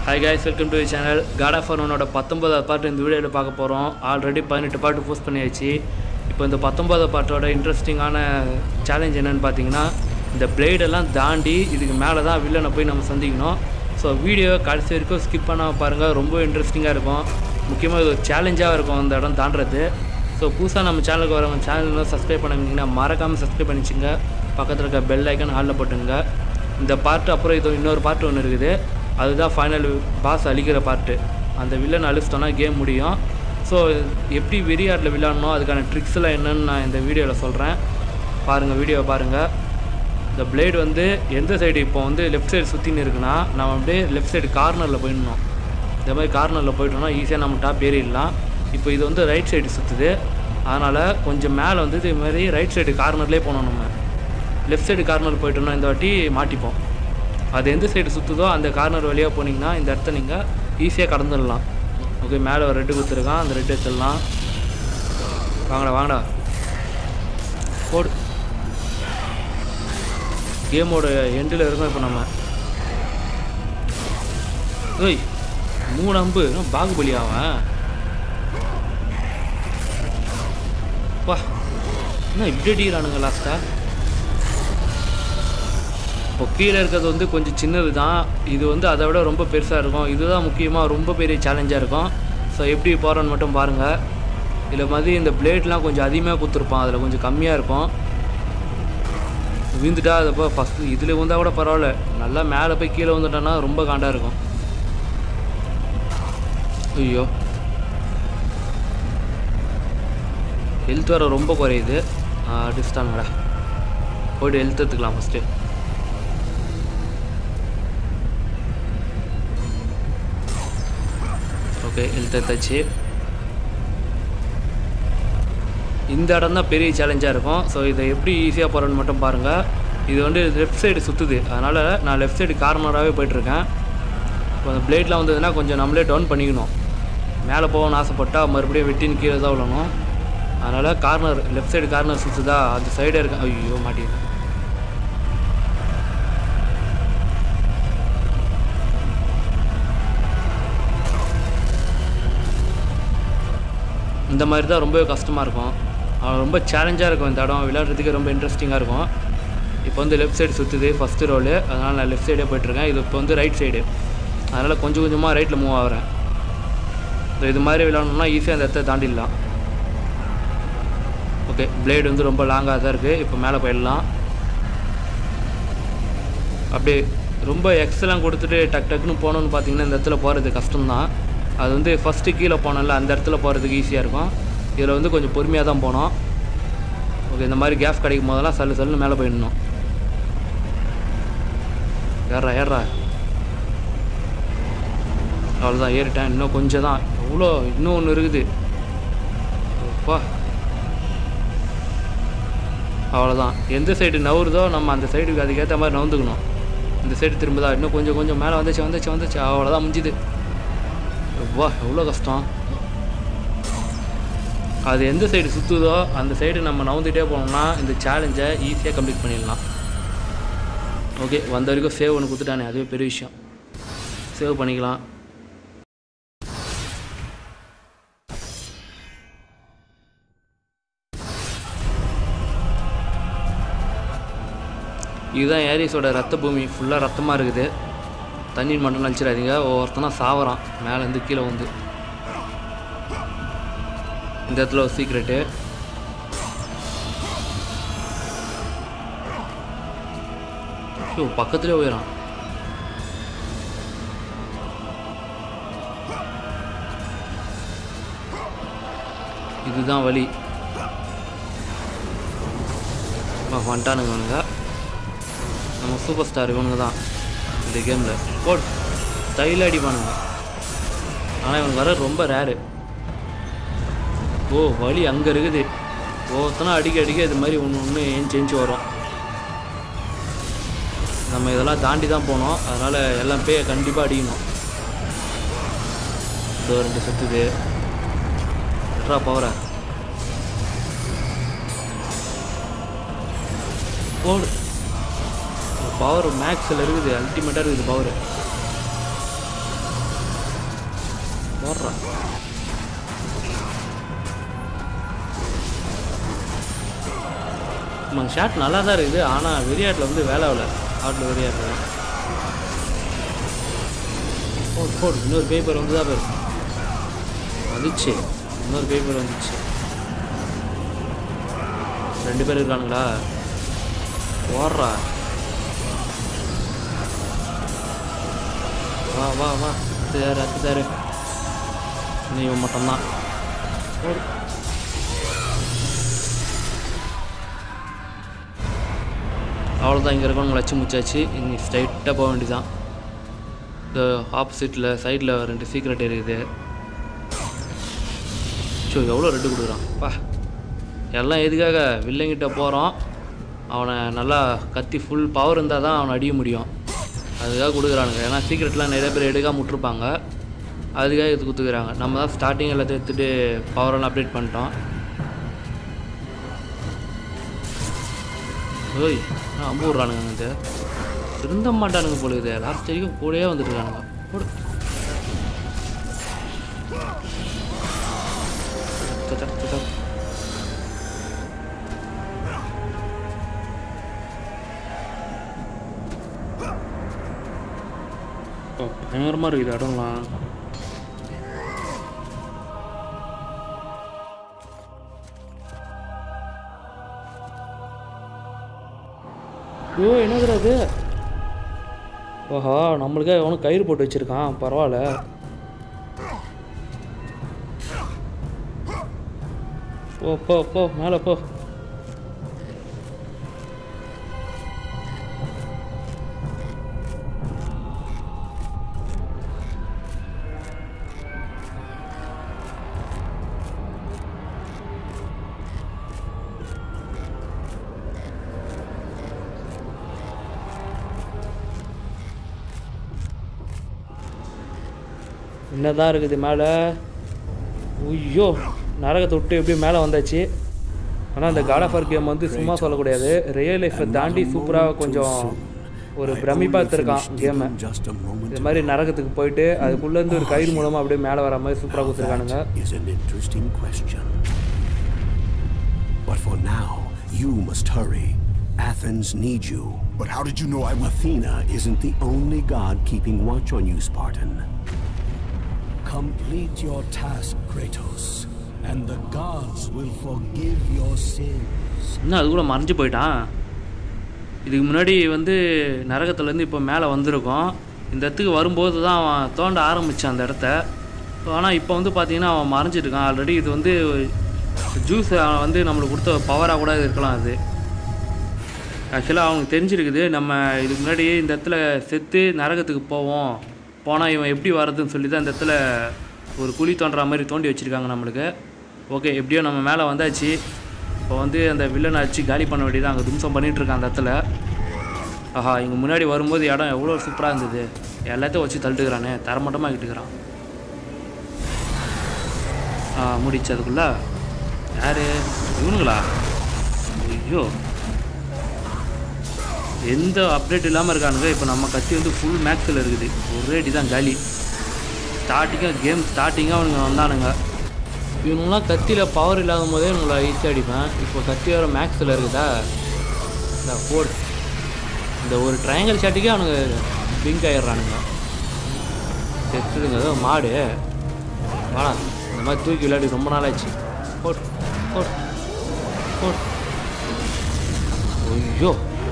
Hi guys welcome to channel God of ஒனோட பத்தொன்பதாவது பாட்டு இந்த வீடியோவில் பார்க்க போகிறோம் ஆல்ரெடி பதினெட்டு பாட்டு போஸ்ட் பண்ணியாச்சு இப்போ இந்த பத்தொன்பதாவது பாட்டோட இன்ட்ரெஸ்டிங்கான சேலஞ்ச் என்னன்னு பார்த்தீங்கன்னா இந்த பிளேடெல்லாம் தாண்டி இதுக்கு மேலே தான் வில்லனை போய் நம்ம சந்திக்கணும் ஸோ வீடியோ கடைசி வரைக்கும் ஸ்கிப் பண்ணாமல் பாருங்கள் ரொம்ப இன்ட்ரெஸ்டிங்காக இருக்கும் முக்கியமாக இது ஒரு சேலஞ்சாக இருக்கும் அந்த இடம் தாண்டுறது ஸோ புதுசாக நம்ம சேனலுக்கு வரவங்க சேனலில் சப்ஸ்கிரைப் பண்ணிங்கன்னா மறக்காமல் சப்ஸ்கிரைப் பண்ணிச்சுங்க பக்கத்தில் இருக்க பெல் ஐக்கன் ஹாலில் போட்டுங்க இந்த பார்ட்டு அப்புறம் இது இன்னொரு பார்ட் ஒன்று இருக்குது அதுதான் ஃபைனல் பாஸ் அழிக்கிற பார்ட்டு அந்த வில்லன் அழிச்சிட்டோன்னா கேம் முடியும் ஸோ எப்படி வெறியாட்டில் விளையாடணும் அதுக்கான ட்ரிக்ஸ்லாம் என்னன்னு நான் இந்த வீடியோவில் சொல்கிறேன் பாருங்கள் வீடியோவை பாருங்கள் இந்த பிளேடு வந்து எந்த சைடு இப்போ வந்து லெஃப்ட் சைடு சுற்றின்னு இருக்குன்னா நம்ம அப்படியே லெஃப்ட் சைடு கார்னரில் போயிடணும் இந்த மாதிரி கார்னரில் போயிட்டோம்னா ஈஸியாக நம்ம டாப் ஏறிடலாம் இப்போ இது வந்து ரைட் சைடு சுற்றுது அதனால் கொஞ்சம் மேலே வந்து இது மாதிரி ரைட் சைடு கார்னர்லேயே போகணும் நம்ம லெஃப்ட் சைடு கார்னர் போயிட்டோம்னா இந்த வாட்டி மாட்டிப்போம் அது எந்த சைடு சுற்றுதோ அந்த கார்னர் வழியாக போனீங்கன்னா இந்த இடத்த நீங்கள் ஈஸியாக கடந்துடலாம் ஓகே மேலே ஒரு ரெட்டு கொடுத்துருக்கான் அந்த ரெட்டு எடுத்துடலாம் வாங்கடா வாங்கடா போடு கேமோட எண்டில் இருக்கோம் இப்போ நம்ம ஏய் மூணு அம்பு இன்னும் பாகுபலி அவன் வா என்ன இப்படி அடிக்கிறானுங்க லாஸ்ட்டாக இப்போ கீழே இருக்கிறது வந்து கொஞ்சம் சின்னது தான் இது வந்து அதை விட ரொம்ப பெருசாக இருக்கும் இதுதான் முக்கியமாக ரொம்ப பெரிய சேலஞ்சாக இருக்கும் ஸோ எப்படி போகிறோன்னு மட்டும் பாருங்கள் இதில் மாதிரி இந்த பிளேட்லாம் கொஞ்சம் அதிகமாக கொடுத்துருப்பான் அதில் கொஞ்சம் கம்மியாக இருக்கும் விழுந்துட்டா அதை போய் ஃபஸ்ட்டு இதில் விழுந்தால் கூட பரவாயில்ல நல்லா மேலே போய் கீழே வந்துட்டோன்னா ரொம்ப காண்டாக இருக்கும் ஐயோ ஹெல்த் வர ரொம்ப குறையுது அடிச்சிட்டாங்கடா போய்ட்டு ஹெல்த் எடுத்துக்கலாம் ஃபஸ்ட்டு ஓகே ஹெல்த் எடுத்தாச்சு இந்த இடம் தான் பெரிய சேலஞ்சாக இருக்கும் ஸோ இதை எப்படி ஈஸியாக போகிறேன்னு மட்டும் பாருங்கள் இது வந்து லெஃப்ட் சைடு சுற்றுது அதனால் நான் லெஃப்ட் சைடு கார்னராகவே போயிட்டுருக்கேன் இப்போ அந்த பிளேட்லாம் வந்ததுன்னா கொஞ்சம் நம்மளே டவுன் பண்ணிக்கணும் மேலே போகணும்னு ஆசைப்பட்டால் மறுபடியும் வெட்டின்னு கீழே தான் விழணும் அதனால் கார்னர் லெஃப்ட் சைடு கார்னர் சுற்றுதா அந்த சைடே இருக்கேன் ஐயோ மாட்டேங்குது இந்த மாதிரி தான் ரொம்பவே கஷ்டமாக இருக்கும் அஹ் ரொம்ப சேலஞ்சாக இருக்கும் இந்த இடம் விளையாடுறதுக்கு ரொம்ப இன்ட்ரெஸ்டிங்காக இருக்கும் இப்போ வந்து லெஃப்ட் சைடு சுற்றுது ஃபஸ்ட்டு ரோலு அதனால் நான் லெஃப்ட் சைடே போயிட்டுருக்கேன் இது இப்போ வந்து ரைட் சைடு அதனால் கொஞ்சம் கொஞ்சமாக ரைட்டில் மூவ் ஆகிறேன் ஸோ இது மாதிரி விளையாடணும்னா ஈஸியாக அந்த இடத்த தாண்டிடலாம் ஓகே பிளேடு வந்து ரொம்ப லாங்காக தான் இருக்குது இப்போ மேலே போயிடலாம் அப்படியே ரொம்ப எக்ஸ்லாம் கொடுத்துட்டு டக் டக்குன்னு போகணுன்னு பார்த்தீங்கன்னா இந்த இடத்துல போகிறது கஷ்டம்தான் அது வந்து ஃபஸ்ட்டு கீழே போனோம்ல அந்த இடத்துல போகிறதுக்கு ஈஸியாக இருக்கும் இதில் வந்து கொஞ்சம் பொறுமையாக தான் போனோம் ஓகே இந்த மாதிரி கேப் கிடைக்கும் போதெல்லாம் சல்லு சல்லுன்னு மேலே போயிடணும் ஏறா ஏறா அவ்வளோதான் ஏறிட்டேன் இன்னும் கொஞ்சம் தான் எவ்வளோ இன்னும் ஒன்று இருக்குது அப்பா அவ்வளோதான் எந்த சைடு நவுறுதோ நம்ம அந்த சைடுக்கு அதுக்கேற்ற மாதிரி நவுந்துக்கணும் இந்த சைடு திரும்புதா இன்னும் கொஞ்சம் கொஞ்சம் மேலே வந்துச்சு வந்துச்சு வந்துச்சு அவ்வளோதான் முடிஞ்சுது வா எவ்வளோ கஷ்டம் அது எந்த சைடு சுற்றுதோ அந்த சைடு நம்ம நவுந்துகிட்டே போனோம்னா இந்த சேலஞ்சை ஈஸியாக கம்ப்ளீட் பண்ணிடலாம் ஓகே வந்த வரைக்கும் சேவ் ஒன்று கொடுத்துட்டானே அதுவே பெரிய விஷயம் சேவ் பண்ணிக்கலாம் இதுதான் ஏரிஸோட ரத்த பூமி ஃபுல்லாக ரத்தமாக இருக்குது தண்ணி மட்டும் நினச்சிடாதீங்க ஒவ்வொருத்தனா சாவறான் மேலேருந்து கீழே வந்து இந்த இடத்துல ஒரு சீக்ரெட்டு ஐயோ பக்கத்துலேயே போயிடறான் இதுதான் வழி அப்பா, வந்துட்டானுங்க இவனுங்க நம்ம சூப்பர் ஸ்டார் இவனுங்க தான் இந்த கேமில் போட் ஸ்டைலாக அடிப்பானுங்க ஆனால் இவனுக்கு வர ரொம்ப ரேரு ஓ வழி அங்கே இருக்குது ஒவ்வொருத்தனா அடிக்க அடிக்க இது மாதிரி ஒன்று ஒன்று ஏன் செஞ்சு வரும் நம்ம இதெல்லாம் தாண்டி தான் போனோம் அதனால் எல்லாம் பேய கண்டிப்பாக அடிக்கணும் இதோ ரெண்டு செத்துது எட்ரா பவரை போடு பவர் மேக்ஸில் இருக்குது அல்டிமேட்டாக இருக்குது பவர் நம்ம ஷாட் நல்லா தான் இருக்குது ஆனால் வெறியாட்டில் வந்து வேலை ஆகல ஆட்டில் வெறியாட்டில் தான் போடு போடு இன்னொரு பேப்பர் வந்து தான் போயிருக்கு வந்துச்சு இன்னொரு பேப்பர் வந்துச்சு ரெண்டு பேர் இருக்கானுங்களா ஓடுறா வா வா வா அது யார் அது யாரு நீ இவன் மட்டும்தான் ஓடு அவ்வளோதான் இங்கே இருக்கவங்க வச்சு முச்சாச்சு இனி ஸ்ட்ரைட்டாக போக வேண்டியதான் இந்த ஆப்போசிட்டில் சைடில் ரெண்டு சீக்ரெட் இருக்குது ஸோ எவ்வளோ ரெட்டு கொடுக்குறான் பா எல்லாம் எதுக்காக வில்லங்கிட்ட போகிறோம் அவனை நல்லா கத்தி ஃபுல் பவர் இருந்தால் தான் அவனை அடிக்க முடியும் அதுக்காக கொடுக்குறானுங்க ஏன்னா சீக்ரெட்லாம் நிறைய பேர் எடுக்காம விட்ருப்பாங்க அதுக்காக இது கொடுத்துக்கிறாங்க நம்ம தான் ஸ்டார்டிங் எல்லாத்தையும் எடுத்துகிட்டு பவரெல்லாம் அப்டேட் பண்ணிட்டோம் ஓய் நான் அம்பு விட்றானுங்க இது திருந்த மாட்டானுங்க போல இது லாஸ்ட் வரைக்கும் கூடயே வந்துட்டுருக்கானுங்க போடு சச்சா, சச்சா. ஓ, பயங்கரமா இருக்குது இடம்லாம் ஐயோ என்னதுடா அது ஓஹா நம்மளுக்கே அவனுக்கு கயிறு போட்டு வச்சிருக்கான் பரவாயில்ல போ போ போ மேலே போ என்னதான் இருக்குது மேலே ஐயோ நரகத்தை விட்டு எப்படியும் மேலே வந்தாச்சு ஆனால் இந்த காட் ஆஃப் வார் கேம் வந்து சும்மா சொல்லக்கூடாது ரியல் லைஃப்பை தாண்டி சூப்பராக கொஞ்சம் ஒரு பிரமிப்பாக எடுத்திருக்கான் கேமை Just a moment இது மாதிரி நரகத்துக்கு போயிட்டு அதுக்குள்ளேருந்து ஒரு கயிறு மூலமாக அப்படியே மேலே வர மாதிரி சூப்பராக கொடுத்துருக்கானுங்க is an interesting question. But for now, you must hurry. Athens needs you. But how did you know I was... Athena isn't the only god keeping watch on you, Spartan. Complete your task, Kratos, and the gods will forgive your sins. இன்னும் அது கூட மறைஞ்சு போயிட்டான் இதுக்கு முன்னாடி வந்து நரகத்துலேருந்து இப்போ மேலே வந்திருக்கோம் இந்த இடத்துக்கு வரும்போது தான் அவன் தோண்ட ஆரம்பித்தான் அந்த இடத்த ஆனால் இப்போ வந்து பார்த்தீங்கன்னா அவன் மறைஞ்சிட்டு இருக்கான் ஆல்ரெடி இது வந்து ஜூஸ் வந்து நம்மளுக்கு கொடுத்த பவராக கூட இருக்கலாம் அது ஆக்சுவலாக அவனுக்கு தெரிஞ்சிருக்குது நம்ம இதுக்கு முன்னாடி இந்த இடத்துல செத்து நரகத்துக்கு போவோம் போனால் இவன் எப்படி வர்றதுன்னு சொல்லி தான் இந்த இடத்துல ஒரு குழி தோண்டுற மாதிரி தோண்டி வச்சுருக்காங்க நம்மளுக்கு ஓகே எப்படியோ நம்ம மேலே வந்தாச்சு இப்போ வந்து அந்த வில்லனை அடிச்சு காலி பண்ண வேண்டியது அங்கே தும்சம் பண்ணிட்டு இருக்கான் அந்த இடத்துல ஆஹா இங்கே முன்னாடி வரும்போது இடம் எவ்வளோ சூப்பராக இருந்தது எல்லாத்தையும் வச்சு தள்ளிட்டுக்கிறானே தரமட்டமாக கிட்டுக்கிறான் ஆ முடிச்சு அதுக்குள்ள யாரு இவனுங்களா ஐயோ எந்த அப்டேட் இல்லாமல் இருக்கானுங்க இப்போ நம்ம கத்தி வந்து ஃபுல் மேக்ஸில் இருக்குது ஒரே அடி தான் காலி ஸ்டார்டிங்காக கேம் ஸ்டார்டிங்காக அவனுங்க வந்தானுங்க இவனுங்களாம் கத்தியில் பவர் இல்லாத போதே இவங்களை ஈஸியாக அடிப்பேன் இப்போ கத்தி வர மேக்ஸில் இருக்குதா இந்த போர்ட் இந்த ஒரு ட்ரையாங்கல் ஷாட்டுக்கே அவனுங்க பிங்க் ஆயிடுறானுங்க செத்துடுங்க ஏதோ மாடு வாடா இந்த மாதிரி தூக்கி விளையாடி ரொம்ப நாள் ஆச்சு போட் போட் போட் ஐயோ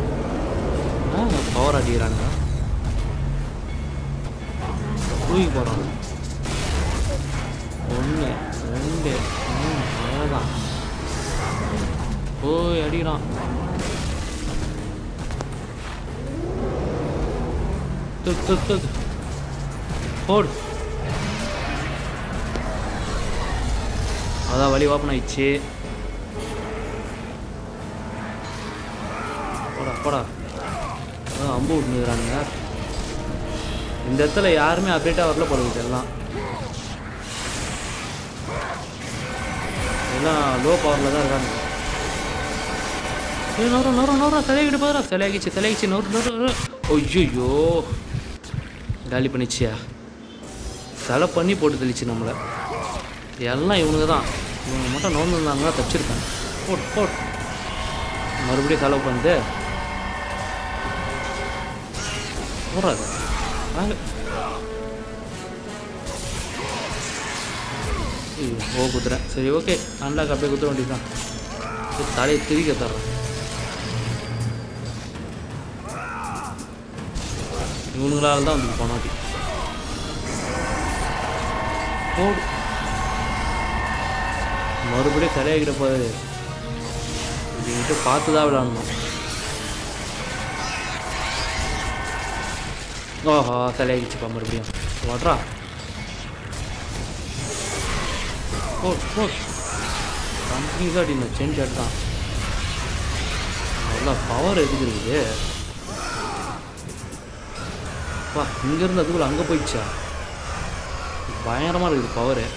பவர் அடிக்கிறாங்க தூக்கி போடுறாங்க ஒன்று ரெண்டு மூணு அவ்வளோதான் போய் அடிக்கிறான் தூக்கு தூக்கு தூக்கு போடு அதான் வழி ஓப்பன் ஆயிடுச்சு போடா போடா அதான் அம்பு விட்டுனுக்குறானுங்க இந்த இடத்துல யாருமே அப்டேட்டாக வரல போல இருக்குது எல்லாம் எல்லாம் லோ பவரில் தான் இருக்காங்க ஏய் நோரா நோரா நோரா சிலையாகிட்டு போதுரா சிலையாகிச்சு சிலையாகிச்சு நோரு நோரு ஐயோ காலி பண்ணிச்சியா சிலை பண்ணி போட்டு தெளிச்சு நம்மளை எல்லாம் இவனுங்க தான் இவங்க மட்டும் நோந்து இருந்தாங்க தப்பிச்சிருக்காங்க போட் போட் மறுபடியும் செலவு பண்ணுது போடுறாரு வாங்க ஐயோ, ஓ குத்துறேன் சரி ஓகே அன்லாக் அப்படியே குத்த வேண்டியதுதான் சரி, தலையை திரிக்க தர்றேன் இவனுங்களால தான் வந்து போனாட்டி போடு மறுபடியும் சரியாகிட போகுது இதுங்கிட்ட பார்த்து தான் விளாடணும் ஓஹோ சரியாகிடுச்சுப்பா மறுபடியும் வாட்ரா ஓ ஓ கம்பெனி தான் இந்த சேஞ்ச் தான் நல்லா பவர் எதுக்கு இருக்குது வா இங்கேருந்து அதுக்குள்ள அங்கே போயிடுச்சா பயங்கரமாக இருக்குது பவரு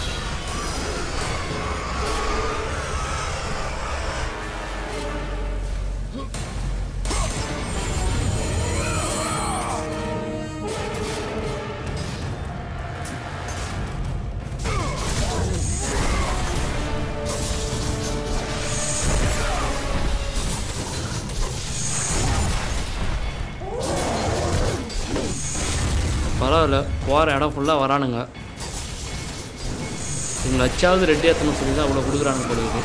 பரவாயில்ல போகிற இடம் ஃபுல்லாக வரானுங்க இவங்களை அச்சாவது ரெட்டி ஏற்றணும் சொல்லி தான் அவ்வளோ கொடுக்குறாங்க போல இது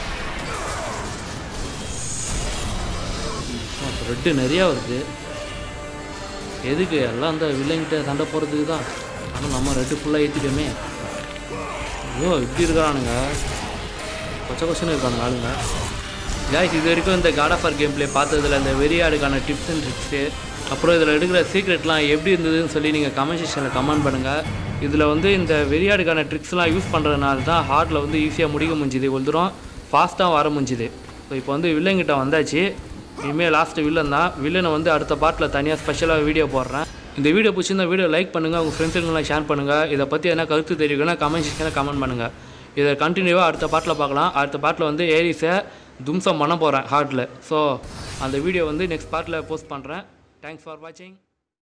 ரெட்டு நிறையா வருது எதுக்கு எல்லாம் அந்த வில்லங்கிட்ட சண்டை போகிறதுக்கு தான் ஆனால் நம்ம ரெட்டு ஃபுல்லாக ஏற்றிட்டோமே ஐயோ இப்படி இருக்கிறானுங்க கொச்ச கொச்சன்னு இருக்கானுங்க ஆளுங்க guys இது வரைக்கும் இந்த காட் ஆஃப் கேம் ப்ளே பார்த்ததுல இந்த வெறியாடுக்கான டிப்ஸ் அண்ட் ட்ரிக்ஸு அப்புறம் இதில் எடுக்கிற சீக்ரெட்லாம் எப்படி இருந்ததுன்னு சொல்லி நீங்கள் கமெண்ட் செக்ஷனில் கமெண்ட் பண்ணுங்கள் இதில் வந்து இந்த வெறியாடுக்கான ட்ரிக்ஸ்லாம் யூஸ் பண்ணுறதுனால தான் ஹார்ட்டில் வந்து ஈஸியாக முடிக்க முடிஞ்சுது ஒரு தூரம் ஃபாஸ்ட்டாக வர முடிஞ்சுது ஸோ இப்போ வந்து வில்லங்கிட்ட வந்தாச்சு இனிமேல் லாஸ்ட்டு வில்லன் தான் வில்லனை வந்து அடுத்த பார்ட்டில் தனியாக ஸ்பெஷலாக வீடியோ போடுறேன் இந்த வீடியோ பிடிச்சிருந்தா வீடியோ லைக் பண்ணுங்கள் உங்கள் ஃப்ரெண்ட்ஸுங்களாம் ஷேர் பண்ணுங்கள் இதை பற்றி எதனா கருத்து தெரியுங்கன்னா கமெண்ட் செக்ஷனில் கமெண்ட் பண்ணுங்கள் இதை கண்டினியூவாக அடுத்த பாட்டில் பார்க்கலாம் அடுத்த பாட்டில் வந்து ஏரிஸை தும்சம் பண்ண போகிறேன் ஹார்ட்டில் ஸோ அந்த வீடியோ வந்து நெக்ஸ்ட் பார்ட்டில் போஸ்ட் பண்ணுறேன் தேங்க்ஸ் ஃபார் வாட்சிங்